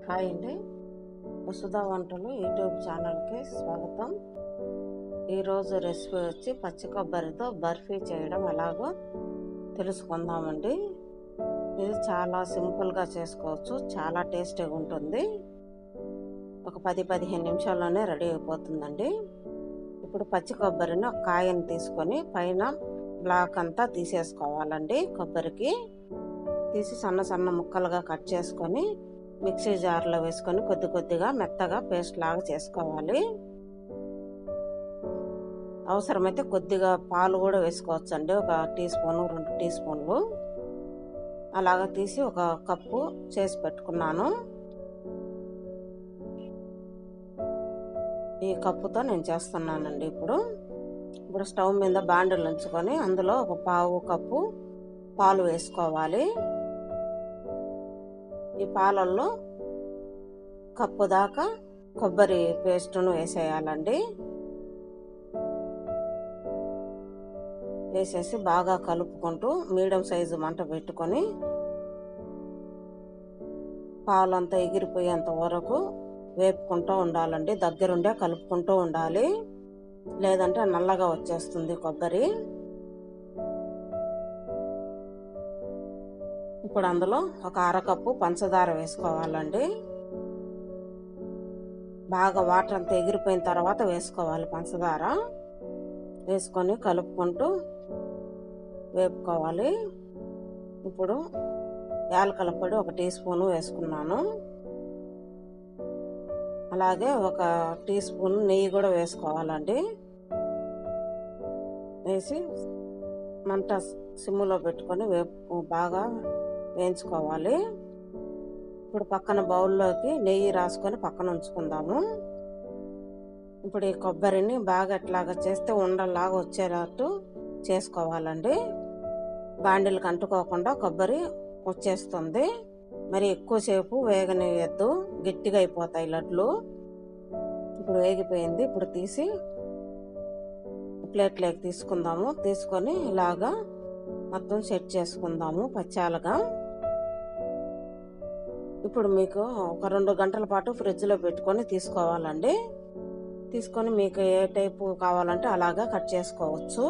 hi అండి వసుధా వంటలు YouTube ఛానల్కి స్వాగతం ఈరోజు రెసిపీ వచ్చి పచ్చి కొబ్బరితో బర్ఫీ చేయడం ఎలాగో తెలుసుకుందామండి ఇది చాలా సింపుల్గా చేసుకోవచ్చు చాలా టేస్టీగా ఉంటుంది ఒక పది పదిహేను నిమిషాల్లోనే రెడీ అయిపోతుందండి ఇప్పుడు పచ్చి కొబ్బరిని ఒక కాయని తీసుకొని పైన బ్లాక్ అంతా తీసేసుకోవాలండి కొబ్బరికి తీసి సన్న సన్న ముక్కలుగా కట్ చేసుకొని మిక్సీ జార్లో వేసుకొని కొద్ది కొద్దిగా మెత్తగా పేస్ట్ లాగా చేసుకోవాలి అవసరమైతే కొద్దిగా పాలు కూడా వేసుకోవచ్చండి ఒక టీ స్పూన్ రెండు టీ స్పూన్లు అలాగా తీసి ఒక కప్పు చేసి పెట్టుకున్నాను ఈ కప్పుతో నేను చేస్తున్నానండి ఇప్పుడు ఇప్పుడు స్టవ్ మీద బాండలు ఉంచుకొని అందులో ఒక పావు కప్పు పాలు వేసుకోవాలి ఈ పాలల్లో కప్పు దాకా కొబ్బరి పేస్టును వేసేయాలండి వేసేసి బాగా కలుపుకుంటూ మీడియం సైజు మంట పెట్టుకొని పాలంతా ఎగిరిపోయేంత వరకు వేపుకుంటూ ఉండాలండి దగ్గరుండే కలుపుకుంటూ ఉండాలి లేదంటే నల్లగా వచ్చేస్తుంది కొబ్బరి ఇప్పుడు అందులో ఒక అరకప్పు పంచదార వేసుకోవాలండి బాగా వాటర్ అంతా ఎగిరిపోయిన తర్వాత వేసుకోవాలి పంచదార వేసుకొని కలుపుకుంటూ వేపుకోవాలి ఇప్పుడు యాలకల పొడి ఒక టీ స్పూన్ వేసుకున్నాను అలాగే ఒక టీ స్పూన్ నెయ్యి కూడా వేసుకోవాలండి వేసి మంట సిమ్ములో పెట్టుకొని వేపు బాగా వేయించుకోవాలి ఇప్పుడు పక్కన బౌల్లోకి నెయ్యి రాసుకొని పక్కన ఉంచుకుందాము ఇప్పుడు ఈ కొబ్బరిని బాగా ఎట్లాగా చేస్తే ఉండలాగా వచ్చేటట్టు చేసుకోవాలండి బాండిలకు అంటుకోకుండా కొబ్బరి వచ్చేస్తుంది మరి ఎక్కువసేపు వేగనియద్దు గట్టిగా అయిపోతాయి లడ్లు ఇప్పుడు వేగిపోయింది ఇప్పుడు తీసి ప్లేట్లోకి తీసుకుందాము తీసుకొని ఇలాగా మొత్తం సెట్ చేసుకుందాము పచ్చాలుగా ఇప్పుడు మీకు ఒక రెండు గంటల పాటు ఫ్రిడ్జ్లో పెట్టుకొని తీసుకోవాలండి తీసుకొని మీకు ఏ టైపు కావాలంటే అలాగా కట్ చేసుకోవచ్చు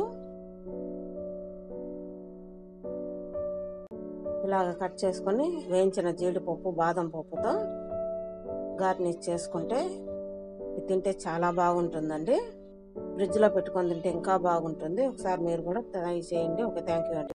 ఇలాగ కట్ చేసుకొని వేయించిన జీడిపప్పు బాదం పప్పుతో గార్నిష్ చేసుకుంటే ఇది తింటే చాలా బాగుంటుందండి ఫ్రిడ్జ్లో పెట్టుకొని తింటే ఇంకా బాగుంటుంది ఒకసారి మీరు కూడా ట్రై చేయండి ఓకే థ్యాంక్ యూ అండి